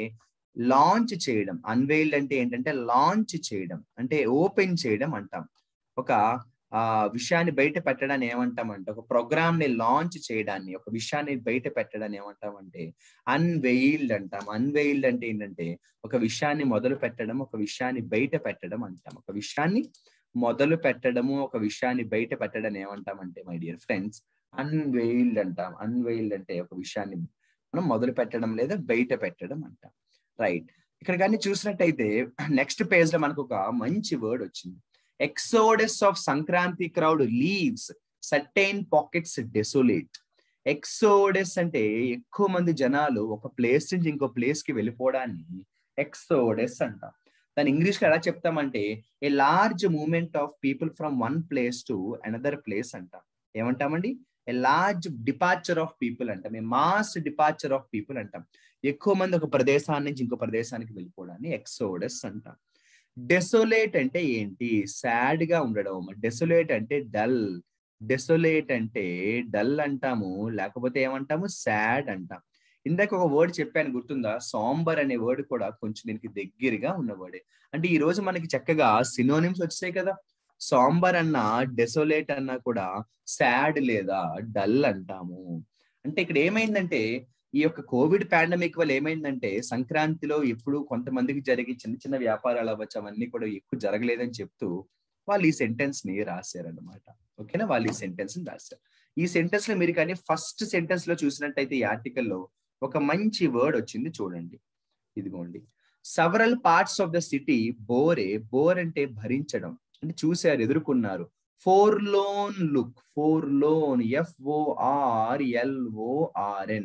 లాంచ్ చేయడం అన్వేల్డ్ అంటే ఏంటంటే లాంచ్ చేయడం అంటే ఓపెన్ చేయడం అంటాం ఒక ఆ విషయాన్ని బయట పెట్టడాన్ని ఏమంటామంటే ఒక ప్రోగ్రామ్ ని లాంచ్ చేయడాన్ని ఒక విషయాన్ని బయట పెట్టడాన్ని ఏమంటామంటే అన్వెయిల్డ్ అంటాం అన్వెయిల్డ్ అంటే ఏంటంటే ఒక విషయాన్ని మొదలు పెట్టడం ఒక విషయాన్ని బయట పెట్టడం అంటాం ఒక విషయాన్ని మొదలు పెట్టడము ఒక విషయాన్ని బయట పెట్టడం ఏమంటామంటే మై డియర్ ఫ్రెండ్స్ అన్వెయిల్డ్ అంటాం అన్వెయిల్డ్ అంటే ఒక విషయాన్ని మనం మొదలు పెట్టడం లేదా బయట పెట్టడం అంటాం రైట్ ఇక్కడ కానీ చూసినట్టయితే నెక్స్ట్ పేజ్ లో మనకు ఒక మంచి వర్డ్ వచ్చింది exodus of Sankranti crowd leaves certain pockets desolate exodus అంటే ఎక్కువ మంది జనాలు ఒక ప్లేస్ నుంచి ఇంకో ప్లేస్ కి వెళ్ళిపోవడాన్ని ఎక్సోడస్ అంటాం దాని ఇంగ్లీష్ లో ఎలా చెప్తామంటే a large moment of people from one place to another place అంటాం ఏమంటామండి a large departure of people అంటాం a mass departure of people అంటాం ఎక్కువ మంది ఒక ప్రదేశాన్ని నుంచి ఇంకో ప్రదేశానికి వెళ్ళిపోవడాన్ని ఎక్సోడస్ అంటాం డెసోలేట్ అంటే ఏంటి సాడ్ గా ఉండడం డెసోలేట్ అంటే డల్ డెసోలేట్ అంటే డల్ అంటాము లేకపోతే ఏమంటాము సాడ్ అంటాం ఇందాక ఒక వర్డ్ చెప్పాను గుర్తుందా సాంబర్ అనే వర్డ్ కూడా కొంచెం దీనికి దగ్గరగా ఉన్న వర్డే అంటే ఈ రోజు మనకి చక్కగా సినోనిమ్స్ వచ్చాయి కదా సాంబర్ అన్నా డెసోలేట్ అన్నా కూడా సాడ్ లేదా డల్ అంటాము అంటే ఇక్కడ ఏమైందంటే ఈ యొక్క కోవిడ్ పాండమిక్ వల్ల ఏమైందంటే సంక్రాంతిలో ఎప్పుడు కొంతమందికి జరిగి చిన్న చిన్న వ్యాపారాలు అవ్వచ్చు అవన్నీ కూడా ఎక్కువ జరగలేదని చెప్తూ వాళ్ళు ఈ సెంటెన్స్ ని రాశారనమాట ఓకేనా వాళ్ళు ఈ సెంటెన్స్ ని రాశారు ఈ సెంటెన్స్ లో మీరు కానీ ఫస్ట్ సెంటెన్స్ లో చూసినట్టయితే ఈ ఆర్టికల్లో ఒక మంచి వర్డ్ వచ్చింది చూడండి ఇదిగోండి several parts of the city bore bore అంటే భరించడం అంటే చూశారు ఎదుర్కొన్నారు forlorn look forlorn F O R L O R N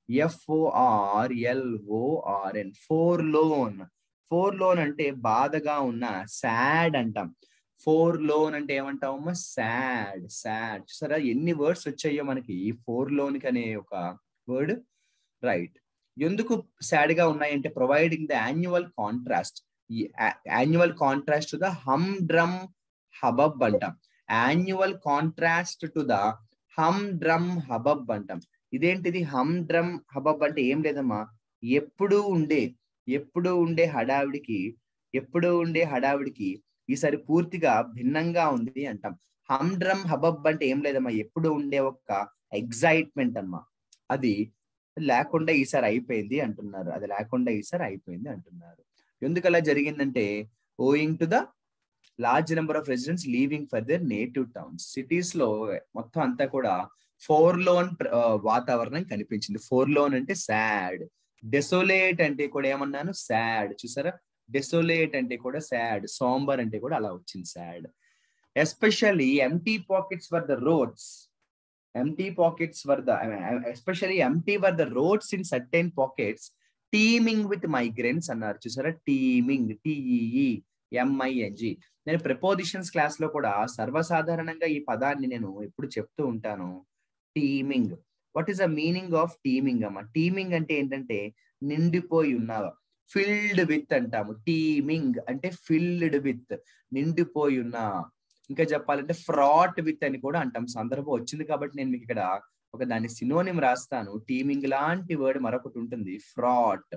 F O R L O R N forlorn forlorn అంటే బాధగా ఉన్న సాడ్ అంటాం ఫోర్ లోన్ అంటే ఏమంటామమ్మా సాడ్ సాడ్ చూసారా ఎన్ని వర్డ్స్ వచ్చాయో మనకి ఫోర్ లోన్ కి అనే ఒక వర్డ్ రైట్ ఎందుకు సాడ్ గా ఉన్నాయంటే ప్రొవైడింగ్ ద యాన్యువల్ కాంట్రాస్ట్ ఈ annual contrast to the humdrum hubbub అంటాం annual contrast to the humdrum hubbub అంటాం ఇదేంటిది హమ్ డ్రమ్ హబబ్ అంటే ఏం లేదమ్మా ఎప్పుడు ఉండే ఎప్పుడు ఉండే హడావిడికి ఎప్పుడు ఉండే హడావిడికి ఈసారి పూర్తిగా భిన్నంగా ఉంది అంటాం హమ్ డ్రమ్ హబబ్ అంటే ఏం లేదమ్మా ఎప్పుడు ఉండే ఒక ఎగ్జైట్మెంట్ అమ్మా అది లేకుండా ఈసారి అయిపోయింది అంటున్నారు అది లేకుండా ఈసారి అయిపోయింది అంటున్నారు ఎందుకు అలా జరిగిందంటే owing to the large number of residents leaving for their native towns cities లో మొత్తం అంతా కూడా ఫోర్ లోన్ వాతావరణం కనిపించింది ఫోర్ లోన్ అంటే సాడ్ డెసోలేట్ అంటే కూడా ఏమన్నాను సాడ్ చూసారా డెసోలేట్ అంటే కూడా సాడ్ సోంబర్ అంటే కూడా అలా వచ్చింది sad especially empty pockets for the roads empty pockets were the especially empty were the roads in certain pockets teeming with migrants అన్నారు చూసారా టీమింగ్ టిఈఈ ఎంఐఎన్జి నేను ప్రిపోజిషన్స్ క్లాస్ లో కూడా సర్వసాధారణంగా ఈ పదాన్ని నేను ఎప్పుడు చెప్తూ ఉంటాను teeming what is the meaning of teeming అమ్మ టీమింగ్ అంటే ఏంటంటే నిండిపోయి ఉన్నావా ఫిల్డ్ విత్ అంటాము టీమింగ్ అంటే ఫిల్డ్ విత్ నిండిపోయి ఉన్నా ఇంకా చెప్పాలంటే ఫ్రాట్ విత్ అని కూడా అంటాం సందర్భం వచ్చింది కాబట్టి నేను మీకు ఇక్కడ ఒక దాని సినోనిం రాస్తాను టీమింగ్ లాంటి వర్డ్ మరొకటి ఉంటుంది ఫ్రాట్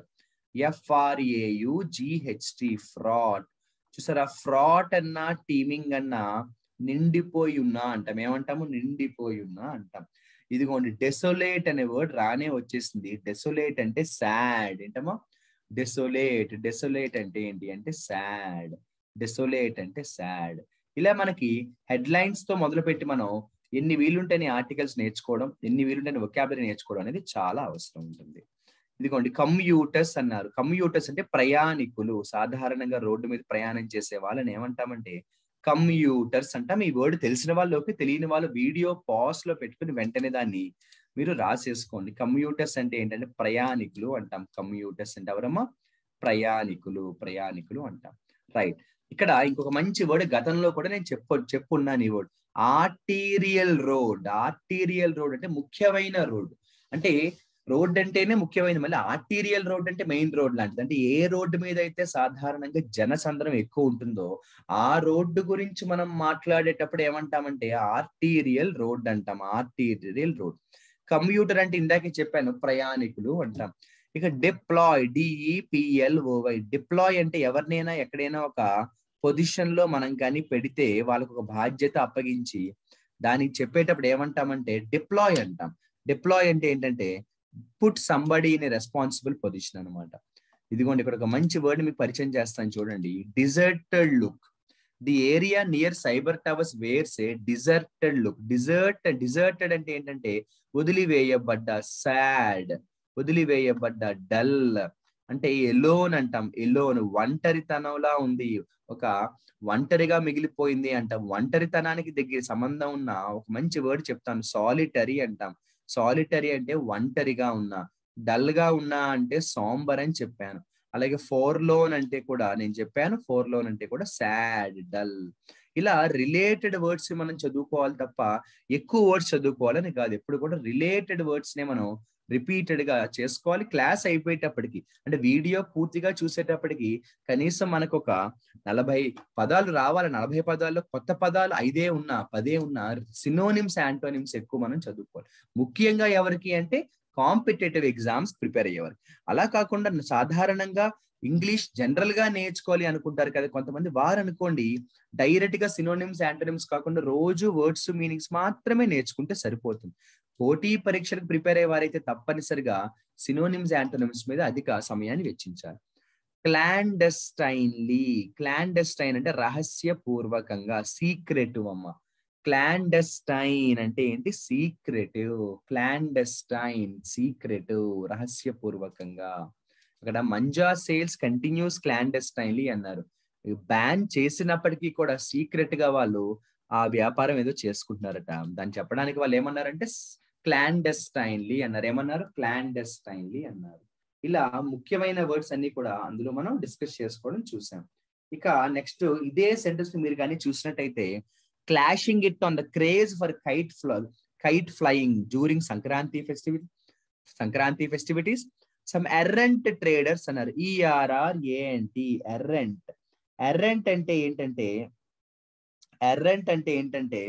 ఎఫ్ఆర్ఏయు జిహెచ్టి ఫ్రాట్ చూసారా ఫ్రాట్ అన్నా టీమింగ్ అన్నా నిండిపోయి ఉన్నా అంటాం ఏమంటాము నిండిపోయి ఉన్నా అంటాం ఇదిగోండి డెసోలేట్ అనే వర్డ్ రానే వచ్చేసింది డెసోలేట్ అంటే సాడ్ ఏంటమ్మా డెసోలేట్ డెసోలేట్ అంటే ఏంటి అంటే సాడ్ డెసోలేట్ అంటే సాడ్ ఇలా మనకి హెడ్లైన్స్ తో మొదలుపెట్టి మనం ఎన్ని వీలుంటేనే ఆర్టికల్స్ నేర్చుకోవడం ఎన్ని వీలుంటేనే వొకాబులరీ నేర్చుకోవడం అనేది చాలా అవసరం ఉంటుంది ఇదిగోండి కమ్యూటర్స్ అన్నారు కమ్యూటర్స్ అంటే ప్రయాణికులు సాధారణంగా రోడ్డు మీద ప్రయాణం చేసే వాళ్ళని ఏమంటామంటే కమ్యూటర్స్ అంటాం ఈ వర్డ్ తెలిసిన వాళ్ళకి తెలియని వాళ్ళు వీడియో పాస్ లో పెట్టుకుని వెంటనే దాన్ని మీరు రాసేసుకోండి కమ్యూటర్స్ అంటే ఏంటంటే ప్రయాణికులు అంటాం కమ్యూటర్స్ అంటే ఎవరమ్మా ప్రయాణికులు ప్రయాణికులు అంటాం రైట్ ఇక్కడ ఇంకొక మంచి వర్డ్ గతంలో కూడా నేను చెప్ప చెప్పున్నాను ఈ word arterial road arterial road అంటే ముఖ్యమైన రోడ్ అంటే రోడ్ అంటేనే ముఖ్యమైన మళ్ళీ ఆర్టీరియల్ రోడ్ అంటే మెయిన్ రోడ్ లాంటిది అంటే ఏ రోడ్డు మీద అయితే సాధారణంగా జనసంద్రం ఎక్కువ ఉంటుందో ఆ రోడ్డు గురించి మనం మాట్లాడేటప్పుడు ఏమంటామంటే ఆర్టీరియల్ రోడ్ అంటాం ఆర్టీరియల్ రోడ్ కంప్యూటర్ అంటే ఇందాకే చెప్పాను ప్రయాణికులు అంటాం ఇక డిప్లాయ్ డిఈపిఎల్ఓవై డిప్లాయ్ అంటే ఎవరినైనా ఎక్కడైనా ఒక పొజిషన్ లో మనం కానీ పెడితే వాళ్ళకు ఒక బాధ్యత అప్పగించి దానికి చెప్పేటప్పుడు ఏమంటామంటే డిప్లాయ్ అంటాం డిప్లాయ్ అంటే ఏంటంటే put somebody in responsible position అనమాట ఇదిగోండి ఇక్కడ ఒక మంచి వర్డ్ మీకు పరిచయం చేస్తాను చూడండి deserted look the area near Cyber Towers wears a deserted look desert deserted అంటే ఏంటంటే వదిలివేయబడ్డ సాడ్ వదిలివేయబడ్డ డల్ అంటే ఎలోన్ అంటాం ఎలోన్ ఒంటరితనంలా ఉంది ఒక ఒంటరిగా మిగిలిపోయింది అంటాం ఒంటరితనానికి దగ్గర సంబంధం ఉన్న ఒక మంచి వర్డ్ చెప్తాను సాలిటరీ అంటాం సాలిటరీ అంటే ఒంటరిగా ఉన్నా డల్ గా ఉన్నా అంటే సోంబర్ అని చెప్పాను అలాగే ఫోర్ లోన్ అంటే కూడా నేను చెప్పాను ఫోర్ లోన్ అంటే కూడా సాడ్ డల్ ఇలా రిలేటెడ్ వర్డ్స్ మనం చదువుకోవాలి తప్ప ఎక్కువ వర్డ్స్ చదువుకోవాలని కాదు ఎప్పుడు కూడా రిలేటెడ్ వర్డ్స్ నే మనం రిపీటెడ్ గా చేసుకోవాలి క్లాస్ అయిపోయేటప్పటికి అంటే వీడియో పూర్తిగా చూసేటప్పటికి కనీసం మనకు ఒక నలభై పదాలు రావాలి నలభై పదాల్లో కొత్త పదాలు ఐదే ఉన్నా పదే ఉన్నా సినోనిమ్స్ యాంటోనిమ్స్ ఎక్కువ మనం చదువుకోవాలి ముఖ్యంగా ఎవరికి అంటే కాంపిటేటివ్ ఎగ్జామ్స్ ప్రిపేర్ అయ్యేవారు అలా కాకుండా సాధారణంగా ఇంగ్లీష్ జనరల్ గా నేర్చుకోవాలి అనుకుంటారు కదా కొంతమంది వారు అనుకోండి డైరెక్ట్ గా సినోనిమ్స్ యాంటోనిమ్స్ కాకుండా రోజు వర్డ్స్ మీనింగ్స్ మాత్రమే నేర్చుకుంటే సరిపోతుంది పోటీ పరీక్షలకు ప్రిపేర్ అయ్యే వారైతే తప్పనిసరిగా సినోనిమ్స్ యాంటోనిమ్స్ మీద అధిక సమయాన్ని వెచ్చించాలి క్లాండెస్టైన్లీ క్లాండెస్టైన్ అంటే రహస్యపూర్వకంగా సీక్రెటివ్ అమ్మ క్లాండెస్టైన్ అంటే ఏంటి సీక్రెటివ్ క్లాండెస్టైన్ సీక్రెటివ్ రహస్యపూర్వకంగా అక్కడ మంజా సేల్స్ కంటిన్యూస్ క్లాండెస్టైన్లీ అన్నారు బ్యాన్ చేసినప్పటికీ కూడా సీక్రెట్ గా వాళ్ళు ఆ వ్యాపారం ఏదో చేసుకుంటున్నారట దాన్ని చెప్పడానికి వాళ్ళు ఏమన్నారంటే క్లాండెస్టైన్లీ అన్నారు ఏమన్నారు క్లాండెస్టైన్లీ అన్నారు ఇలా ముఖ్యమైన వర్డ్స్ అన్ని కూడా అందులో మనం డిస్కస్ చేసుకోవడం చూసాం ఇక నెక్స్ట్ ఇదే సెంటెన్స్ మీరు కానీ చూసినట్టయితే clashing it on the craze for kite flow kite flying during Sankranti festivity Sankranti festivities some errant traders అన్నారు ఈఆర్ఆర్ ఏఎన్టి ఎర్రెంట్ ఎర్రెంట్ అంటే ఏంటంటే ఎర్రెంట్ అంటే ఏంటంటే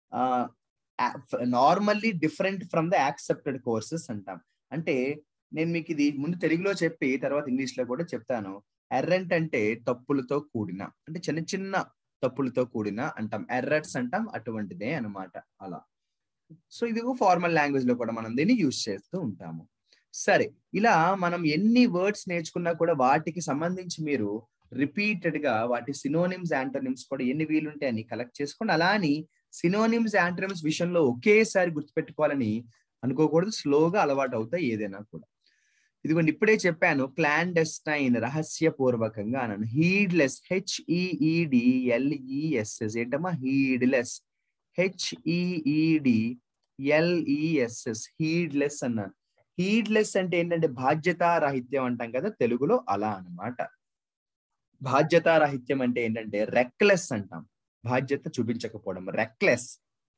normally different from the accepted courses అంటాం అంటే నేను మీకు ఇది ముందు తెలుగులో చెప్పి తర్వాత ఇంగ్లీష్ లో కూడా చెప్తాను ఎర్రెంట్ అంటే తప్పులతో కూడిన అంటే చిన్న చిన్న తప్పులతో కూడిన అంటాం ఎర్రట్స్ అంటాం అటువంటిదే అనమాట అలా సో ఇది ఫార్మల్ లాంగ్వేజ్ లో కూడా మనం దీన్ని యూజ్ చేస్తూ ఉంటాము సరే ఇలా మనం ఎన్ని వర్డ్స్ నేర్చుకున్నా కూడా వాటికి సంబంధించి మీరు రిపీటెడ్ గా వాటి సినోనిమ్స్ యాంటోనిమ్స్ కూడా ఎన్ని వీలుంటే అని కలెక్ట్ చేసుకోండి అలా అని సినోనిమ్స్ యాంటోనిమ్స్ విషయంలో ఒకేసారి గుర్తుపెట్టుకోవాలని అనుకోకూడదు స్లోగా అలవాటు అవుతాయి ఏదైనా కూడా ఇదిగోండి ఇప్పుడే చెప్పాను క్లాండెస్టైన్ రహస్యపూర్వకంగా అన్నాను హీడ్లెస్ హెచ్ఈఈడి ఎల్ఈఎస్ఎస్ ఏంటమ్మా హీడ్లెస్ హెచ్ఈఈడి ఎల్ఈఎస్ఎస్ హీడ్లెస్ అన్నాను హీడ్లెస్ అంటే ఏంటంటే బాధ్యతారాహిత్యం అంటాం కదా తెలుగులో అలా అనమాట బాధ్యతారాహిత్యం అంటే ఏంటంటే రెక్లెస్ అంటాం బాధ్యత చూపించకపోవడం రెక్లెస్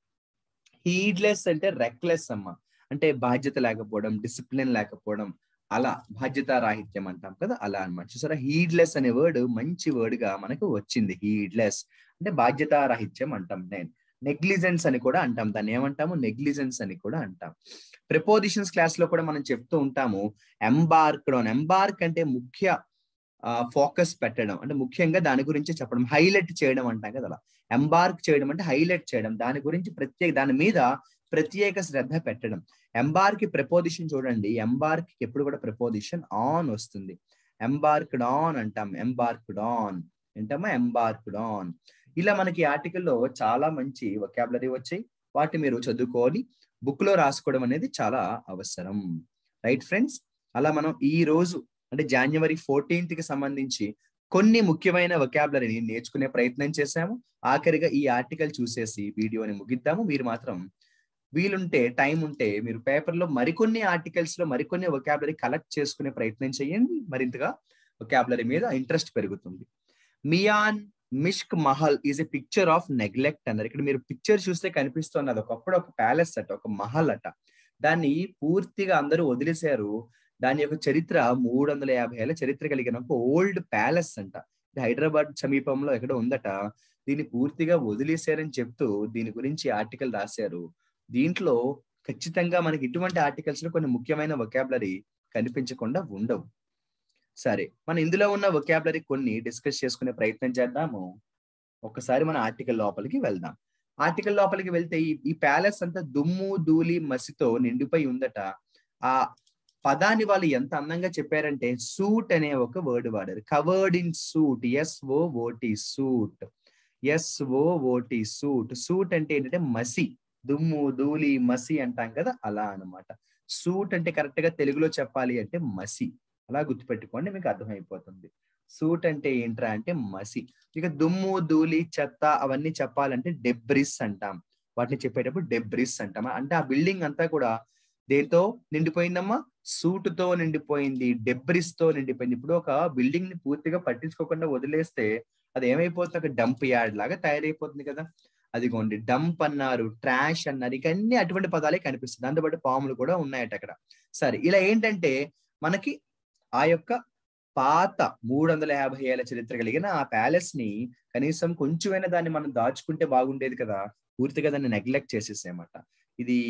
హీడ్లెస్ అంటే రెక్లెస్ అమ్మ అంటే బాధ్యత లేకపోవడం డిసిప్లిన్ లేకపోవడం అలా బాధ్యతారాహిత్యం అంటాం కదా అలా అనమాట చూసారా హీడ్లెస్ అనే వర్డ్ మంచి వర్డ్ గా మనకు వచ్చింది హీడ్లెస్ అంటే బాధ్యతారాహిత్యం అంటాం నేను నెగ్లిజెన్స్ అని కూడా అంటాం దాన్ని ఏమంటాము నెగ్లిజెన్స్ అని కూడా అంటాం ప్రిపోజిషన్స్ క్లాస్ లో కూడా మనం చెప్తూ ఉంటాము ఎంబార్క్డ్ ఆన్ ఎంబార్క్ అంటే ముఖ్య ఫోకస్ పెట్టడం అంటే ముఖ్యంగా దాని గురించి చెప్పడం హైలైట్ చేయడం అంటాం కదా అలా ఎంబార్క్ చేయడం అంటే హైలైట్ చేయడం దాని గురించి ప్రత్యేక దాని మీద ప్రత్యేక శ్రద్ధ పెట్టడం ఎంబార్క్ ప్రపోజిషన్ చూడండి ఎంబార్క్ ఎప్పుడు కూడా ప్రపోజిషన్ ఆన్ వస్తుంది ఎంబార్క్డ్ ఆన్ అంటాం ఎంబార్క్డ్ ఆన్ ఏంటమ్మా ఎంబార్క్డ్ ఆన్ ఇలా మనకి ఆర్టికల్లో చాలా మంచి వొకాబులరీ వచ్చాయి వాటి మీరు చదువుకోవాలి బుక్ లో రాసుకోవడం అనేది చాలా అవసరం రైట్ ఫ్రెండ్స్ అలా మనం ఈ రోజు అంటే జనవరి ఫోర్టీన్త్ కి సంబంధించి కొన్ని ముఖ్యమైన వొకాబులరీని నేర్చుకునే ప్రయత్నం చేశాము ఆఖరిగా ఈ ఆర్టికల్ చూసేసి వీడియోని ముగిద్దాము మీరు మాత్రం వీలుంటే టైం ఉంటే మీరు పేపర్ లో మరికొన్ని ఆర్టికల్స్ లో మరికొన్ని వొకాబులరీ కలెక్ట్ చేసుకునే ప్రయత్నం చేయండి మరింతగా వొకాబులరీ మీద ఇంట్రెస్ట్ పెరుగుతుంది Mian Mishk Mahal is a picture of neglect అన్నారు ఇక్కడ మీరు పిక్చర్ చూస్తే కనిపిస్తుంది అది ఒకప్పుడు ఒక ప్యాలెస్ అట ఒక మహల్ అట దాన్ని పూర్తిగా అందరూ వదిలేశారు దాని యొక్క చరిత్ర మూడు వందల యాభై ఏళ్ళ చరిత్ర కలిగిన ఒక ఓల్డ్ ప్యాలెస్ అంట హైదరాబాద్ సమీపంలో ఎక్కడ ఉందట దీన్ని పూర్తిగా వదిలేశారని చెప్తూ దీని గురించి ఆర్టికల్ రాశారు దీంట్లో ఖచ్చితంగా మనకి ఇటువంటి ఆర్టికల్స్ లో కొన్ని ముఖ్యమైన వొకాబులరీ కనిపించకుండా ఉండవు సరే మన ఇందులో ఉన్న వొకాబులరీ కొన్ని డిస్కస్ చేసుకునే ప్రయత్నం చేద్దాము ఒకసారి మన ఆర్టికల్ లోపలికి వెళ్దాం ఆర్టికల్ లోపలికి వెళ్తే ఈ ఈ ప్యాలెస్ అంతా దుమ్ము ధూళి మసితో నిండిపోయి ఉందట ఆ పదాన్ని వాళ్ళు ఎంత అందంగా చెప్పారంటే సూట్ అనే ఒక వర్డ్ వాడారు covered in soot S O O T soot S O O T suit suit అంటే ఏంటంటే మసి దుమ్ము ధూళి మసి అంటాం కదా అలా అనమాట సూట్ అంటే కరెక్ట్ గా తెలుగులో చెప్పాలి అంటే మసి అలా గుర్తుపెట్టుకోండి మీకు అర్థమైపోతుంది సూట్ అంటే ఏంట్రా అంటే మసి ఇక దుమ్ము ధూళి చెత్త అవన్నీ చెప్పాలంటే డెబ్రిస్ అంటాం వాటిని చెప్పేటప్పుడు డెబ్రిస్ అంటాం అంటే ఆ బిల్డింగ్ అంతా కూడా దేంతో నిండిపోయిందమ్మా సూట్ తో నిండిపోయింది డెబ్రిస్ తో నిండిపోయింది ఇప్పుడు ఒక బిల్డింగ్ ని పూర్తిగా పట్టించుకోకుండా వదిలేస్తే అది ఏమైపోతుంది ఒక డంప్ యార్డ్ లాగా తయారైపోతుంది కదా అదిగోండి డంప్ అన్నారు ట్రాష్ అన్నారు ఇక అన్ని అటువంటి పదాలే కనిపిస్తుంది దాంతోపాటు పాములు కూడా ఉన్నాయట అక్కడ సరే ఇలా ఏంటంటే మనకి ఆ యొక్క పాత మూడు వందల యాభై ఏళ్ళ చరిత్ర కలిగిన ఆ ప్యాలెస్ ని కనీసం కొంచెమైనా దాన్ని మనం దాచుకుంటే బాగుండేది కదా పూర్తిగా దాన్ని నెగ్లెక్ట్ చేసేసామట ఇది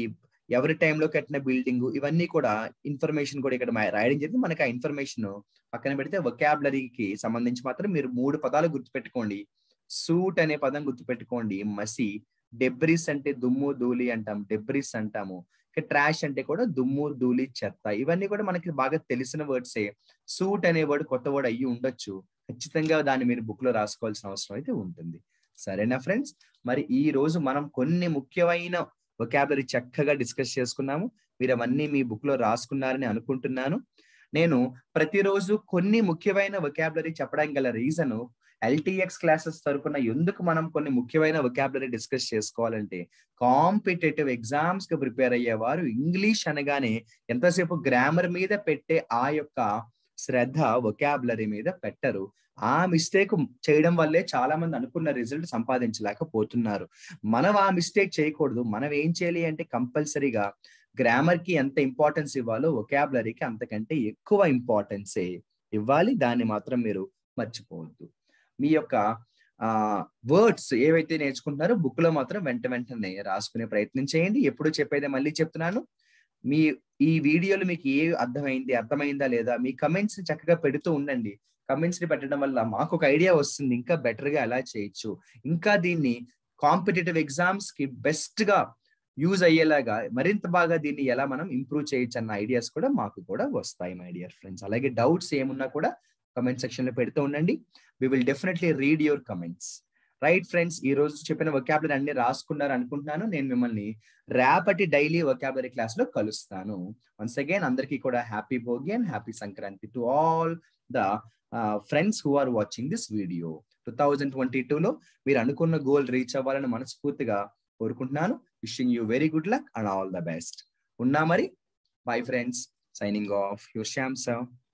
ఎవరి టైంలో కట్టిన బిల్డింగ్ ఇవన్నీ కూడా ఇన్ఫర్మేషన్ కూడా ఇక్కడ రాయడం జరిగింది మనకి ఆ ఇన్ఫర్మేషన్ పక్కన పెడితే వొకాబులరీకి సంబంధించి మాత్రం మీరు మూడు పదాలు గుర్తుపెట్టుకోండి సూట్ అనే పదం గుర్తుపెట్టుకోండి మసి డెబ్రిస్ అంటే దుమ్ము ధూళి అంటాం డెబ్రిస్ అంటాము ట్రాష్ అంటే కూడా దుమ్ము ధూళి చెత్త ఇవన్నీ కూడా మనకి బాగా తెలిసిన వర్డ్సే సూట్ అనే వర్డ్ కొత్త వర్డ్ అయ్యి ఉండొచ్చు ఖచ్చితంగా దాన్ని మీరు బుక్ లో రాసుకోవాల్సిన అవసరం అయితే ఉంటుంది సరేనా ఫ్రెండ్స్ మరి ఈ రోజు మనం కొన్ని ముఖ్యమైన వొకాబులరీ చక్కగా డిస్కస్ చేసుకున్నాము మీరు అవన్నీ మీ బుక్ లో రాసుకున్నారని అనుకుంటున్నాను నేను ప్రతిరోజు కొన్ని ముఖ్యమైన వొకాబులరీ చెప్పడానికి గల రీజన్ ఎల్టీఎక్స్ క్లాసెస్ తరపున ఎందుకు మనం కొన్ని ముఖ్యమైన వొకాబులరీ డిస్కస్ చేసుకోవాలంటే కాంపిటేటివ్ ఎగ్జామ్స్ కి ప్రిపేర్ అయ్యేవారు ఇంగ్లీష్ అనగానే ఎంతసేపు గ్రామర్ మీద పెట్టే ఆ యొక్క శ్రద్ధ వొకాబులరీ మీద పెట్టరు ఆ మిస్టేక్ చేయడం వల్లే చాలా మంది అనుకున్న రిజల్ట్ సంపాదించలేకపోతున్నారు మనం ఆ మిస్టేక్ చేయకూడదు మనం ఏం చేయాలి అంటే కంపల్సరీగా గ్రామర్ కి ఎంత ఇంపార్టెన్స్ ఇవ్వాలో వొకాబులరీకి అంతకంటే ఎక్కువ ఇంపార్టెన్సే ఇవ్వాలి దాన్ని మాత్రం మీరు మర్చిపోవద్దు మీ యొక్క ఆ వర్డ్స్ ఏవైతే నేర్చుకుంటున్నారో బుక్ లో మాత్రం వెంట వెంటనే రాసుకునే ప్రయత్నం చేయండి ఎప్పుడు చెప్పేదే మళ్ళీ చెప్తున్నాను మీ ఈ వీడియోలు మీకు ఏ అర్థమైంది అర్థమైందా లేదా మీ కమెంట్స్ చక్కగా పెడుతూ ఉండండి కమెంట్స్ ని పెట్టడం వల్ల మాకు ఒక ఐడియా వస్తుంది ఇంకా బెటర్ గా ఎలా చేయొచ్చు ఇంకా దీన్ని కాంపిటేటివ్ ఎగ్జామ్స్ కి బెస్ట్ గా యూజ్ అయ్యేలాగా మరింత బాగా దీన్ని ఎలా మనం ఇంప్రూవ్ చేయొచ్చు అన్న ఐడియాస్ కూడా మాకు కూడా వస్తాయి మై డియర్ ఫ్రెండ్స్ అలాగే డౌట్స్ ఏమున్నా కూడా కమెంట్ సెక్షన్ లో పెడుతూ ఉండండి we will definitely read your comments right friends ఈ రోజు చెప్పిన వొకాబులరీ అన్ని రాసుకున్నారు అనుకుంటున్నాను నేను మిమ్మల్ని రేపటి డైలీ వొకాబులరీ క్లాస్ లో కలుస్తాను వన్స్ అగైన్ అందరికీ కూడా happy Bhogi and happy Sankranti to all the friends who are watching this video two thousand twenty టూలో మీరు అనుకున్న గోల్ రీచ్ అవ్వాలని మనస్ఫూర్తిగా కోరుకుంటున్నాను wishing you very good luck and all the best ఉన్నా మరి bye friends signing off your Shyam sir